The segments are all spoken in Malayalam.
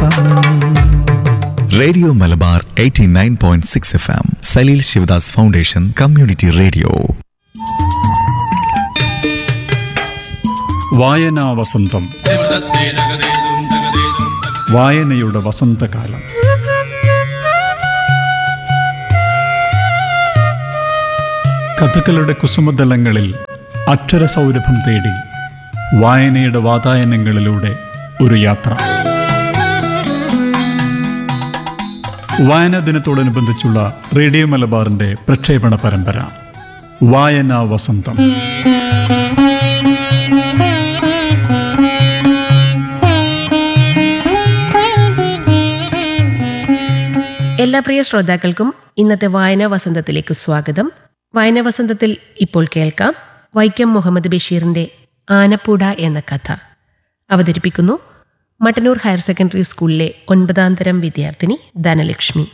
FM radio Malabar 89.6 F M Saleel Sivadas foundation community radio വായനാ വസന്തം വായനയുടെ വസന്തകാലം കഥകളുടെ കുസുമതലങ്ങളിൽ അക്ഷരസൗരഭം തേടി വായനയുടെ വാതായനങ്ങളിലൂടെ ഒരു യാത്ര വായനാ ദിനത്തോടനുബന്ധിച്ചുള്ള റേഡിയോ മലബാറിന്റെ പ്രക്ഷേപണ പരമ്പര വായനാ വസന്തം എല്ലാ പ്രിയ ശ്രോതാക്കൾക്കും ഇന്നത്തെ വായനാ വസന്തത്തിലേക്ക് സ്വാഗതം വായനാ വസന്തത്തിൽ ഇപ്പോൾ കേൾക്കാം വൈക്കം മുഹമ്മദ് ബഷീറിന്റെ ആനപ്പൂട എന്ന കഥ അവതരിപ്പിക്കുന്നു മട്ടന്നൂർ ഹയർ സെക്കൻഡറി സ്കൂളിലെ ഒൻപതാം തരം വിദ്യാർത്ഥിനി ധനലക്ഷ്മി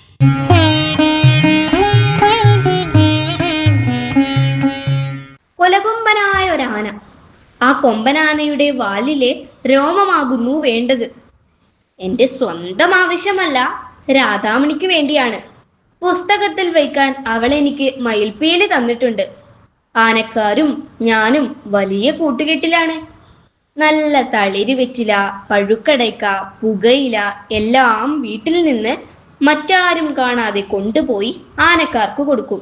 കൊലകൊമ്പനായ ഒരാന ആ കൊമ്പനാനയുടെ വാലിലെ രോമമാകുന്നു വേണ്ടത് എന്റെ സ്വന്തം ആവശ്യമല്ല രാധാമണിക്ക് വേണ്ടിയാണ് പുസ്തകത്തിൽ വയ്ക്കാൻ അവൾ എനിക്ക് മയിൽപ്പീലി തന്നിട്ടുണ്ട് ആനക്കാരും ഞാനും വലിയ കൂട്ടുകെട്ടിലാണ് നല്ല തളിര് വെറ്റില പഴുക്കടയ്ക്ക പുകയില എല്ലാം വീട്ടിൽ നിന്ന് മറ്റാരും കാണാതെ കൊണ്ടുപോയി ആനക്കാർക്ക് കൊടുക്കും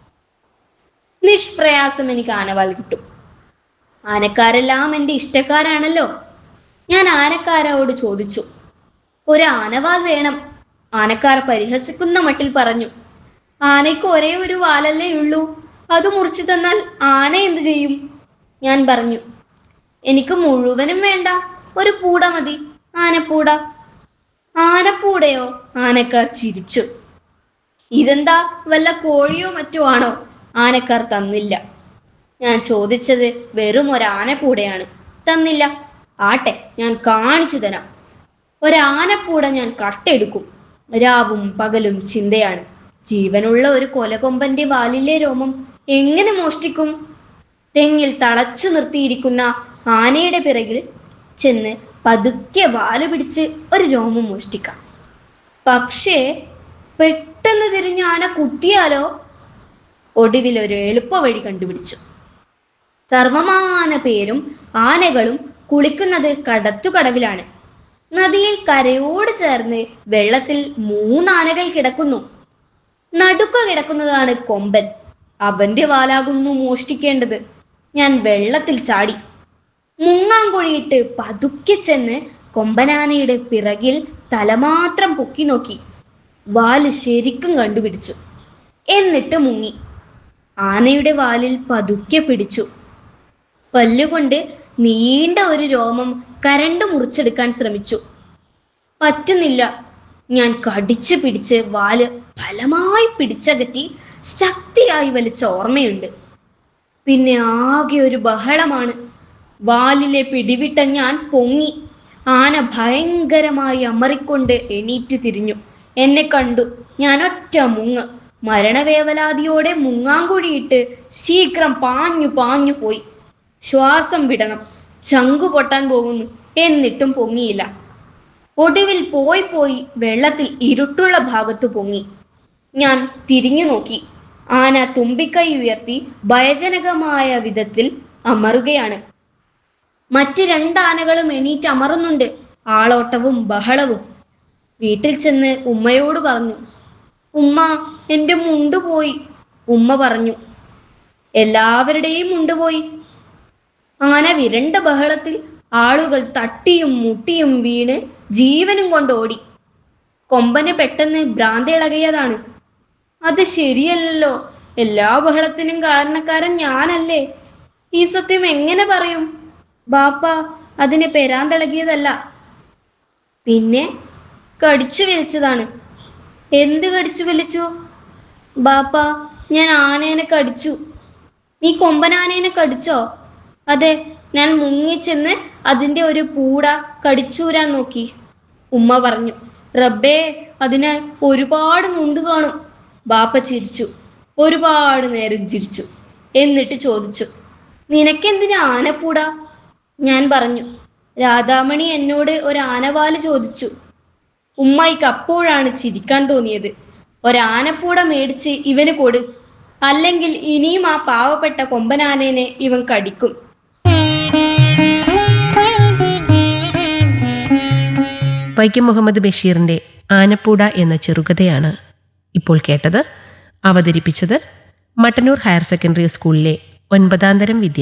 നിഷ്പ്രയാസം എനിക്ക് ആനവാൽ കിട്ടും ആനക്കാരെല്ലാം എൻ്റെ ഇഷ്ടക്കാരാണല്ലോ ഞാൻ ആനക്കാരോട് ചോദിച്ചു ഒരു ആനവാൽ വേണം ആനക്കാർ പരിഹസിക്കുന്ന മട്ടിൽ പറഞ്ഞു ആനയ്ക്ക് ഒരേ ഒരു വാലല്ലേ ഉള്ളൂ അത് മുറിച്ചു തന്നാൽ ആന എന്ത് ചെയ്യും ഞാൻ പറഞ്ഞു എനിക്ക് മുഴുവനും വേണ്ട ഒരു പൂട മതി ആനപ്പൂട ആനപ്പൂടയോ ആനക്കാർ ചിരിച്ചു ഇതെന്താ വല്ല കോഴിയോ മറ്റോ ആണോ ആനക്കാർ തന്നില്ല ഞാൻ ചോദിച്ചത് വെറും ഒരാനപ്പൂടയാണ് തന്നില്ല ആട്ടെ ഞാൻ കാണിച്ചു തരാം ഒരാനപ്പൂട ഞാൻ കട്ടെടുക്കും രാവും പകലും ചിന്തയാണ് ജീവനുള്ള ഒരു കൊലകൊമ്പന്റെ വാലിലെ രോമം എങ്ങനെ മോഷ്ടിക്കും തെങ്ങിൽ തളച്ചു നിർത്തിയിരിക്കുന്ന ആനയുടെ പിറകിൽ ചെന്ന് പതുക്കെ വാല് പിടിച്ച് ഒരു രോമം മോഷ്ടിക്കാം പക്ഷേ പെട്ടെന്ന് തിരിഞ്ഞ് ആന കുത്തിയാലോ ഒടുവിൽ ഒരു എളുപ്പ വഴി കണ്ടുപിടിച്ചു സർവമാന പേരും ആനകളും കുളിക്കുന്നത് കടത്തുകടവിലാണ് നദിയിൽ കരയോട് ചേർന്ന് വെള്ളത്തിൽ മൂന്നാനകൾ കിടക്കുന്നു നടുക്ക കിടക്കുന്നതാണ് കൊമ്പൻ അവന്റെ വാലാകുന്നു മോഷ്ടിക്കേണ്ടത് ഞാൻ വെള്ളത്തിൽ ചാടി മുങ്ങാങ്കുഴിയിട്ട് പതുക്കെ ചെന്ന് കൊമ്പനാനയുടെ പിറകിൽ തലമാത്രം പൊക്കി നോക്കി വാല് ശരിക്കും കണ്ടുപിടിച്ചു എന്നിട്ട് മുങ്ങി ആനയുടെ വാലിൽ പതുക്കെ പിടിച്ചു പല്ലുകൊണ്ട് നീണ്ട ഒരു രോമം കരണ്ട് മുറിച്ചെടുക്കാൻ ശ്രമിച്ചു പറ്റുന്നില്ല ഞാൻ കടിച്ചു പിടിച്ച് വാല് ഫലമായി പിടിച്ചകറ്റി ശക്തിയായി വലിച്ച ഓർമ്മയുണ്ട് പിന്നെ ആകെ ഒരു ബഹളമാണ് വാലിലെ പിടിവിട്ട ഞാൻ പൊങ്ങി ആന ഭയങ്കരമായി അമറിക്കൊണ്ട് എണീറ്റ് തിരിഞ്ഞു എന്നെ കണ്ടു ഞാൻ ഒറ്റ മുങ്ങ് മരണവേവലാതിയോടെ മുങ്ങാങ്കുഴിയിട്ട് ശീഘ്രം പാഞ്ഞു പാഞ്ഞു പോയി ശ്വാസം വിടണം ചങ്കു പൊട്ടാൻ പോകുന്നു എന്നിട്ടും പൊങ്ങിയില്ല ഒടുവിൽ പോയി പോയി വെള്ളത്തിൽ ഇരുട്ടുള്ള ഭാഗത്ത് പൊങ്ങി ഞാൻ തിരിഞ്ഞു നോക്കി ആന തുമ്പിക്കൈ ഉയർത്തി ഭയജനകമായ വിധത്തിൽ അമറുകയാണ് മറ്റ് രണ്ട് ആനകളും എണീറ്റ് അമറുന്നുണ്ട് ആളോട്ടവും ബഹളവും വീട്ടിൽ ചെന്ന് ഉമ്മയോട് പറഞ്ഞു ഉമ്മ എൻ്റെ മുണ്ട് പോയി ഉമ്മ പറഞ്ഞു എല്ലാവരുടെയും മുണ്ട് പോയി ആന വിരണ്ട ബഹളത്തിൽ ആളുകൾ തട്ടിയും മുട്ടിയും വീണ് ജീവനും കൊണ്ട് ഓടി കൊമ്പന് പെട്ടെന്ന് ഭ്രാന്തി ഇളകിയതാണ് അത് ശരിയല്ലല്ലോ എല്ലാ ബഹളത്തിനും കാരണക്കാരൻ ഞാനല്ലേ ഈ സത്യം എങ്ങനെ പറയും ബാപ്പ അതിനെ പെരാന്തിളകിയതല്ല പിന്നെ കടിച്ചു വലിച്ചതാണ് എന്ത് കടിച്ചു വലിച്ചു ബാപ്പ ഞാൻ ആനേനെ കടിച്ചു നീ കൊമ്പനാനേനെ കടിച്ചോ അതെ ഞാൻ മുങ്ങിച്ചെന്ന് അതിൻ്റെ ഒരു പൂട കടിച്ചൂരാൻ നോക്കി ഉമ്മ പറഞ്ഞു റബ്ബേ അതിന് ഒരുപാട് നൊന്ത് കാണും ബാപ്പ ചിരിച്ചു ഒരുപാട് നേരം ചിരിച്ചു എന്നിട്ട് ചോദിച്ചു നിനക്കെന്തിനാ ആനപ്പൂട ഞാൻ പറഞ്ഞു രാധാമണി എന്നോട് ഒരു ആനവാല് ചോദിച്ചു ഉമ്മായിക്ക് അപ്പോഴാണ് ചിരിക്കാൻ തോന്നിയത് ഒരാനപ്പൂട മേടിച്ച് ഇവന് കൊടു അല്ലെങ്കിൽ ഇനിയും ആ പാവപ്പെട്ട കൊമ്പനാനേനെ ഇവൻ കടിക്കും വൈക്കം മുഹമ്മദ് ബഷീറിന്റെ ആനപ്പൂട എന്ന ചെറുകഥയാണ് ഇപ്പോൾ കേട്ടത് അവതരിപ്പിച്ചത് മട്ടന്നൂർ ഹയർ സെക്കൻഡറി സ്കൂളിലെ ഒൻപതാം തരം വിദ്യാർത്ഥി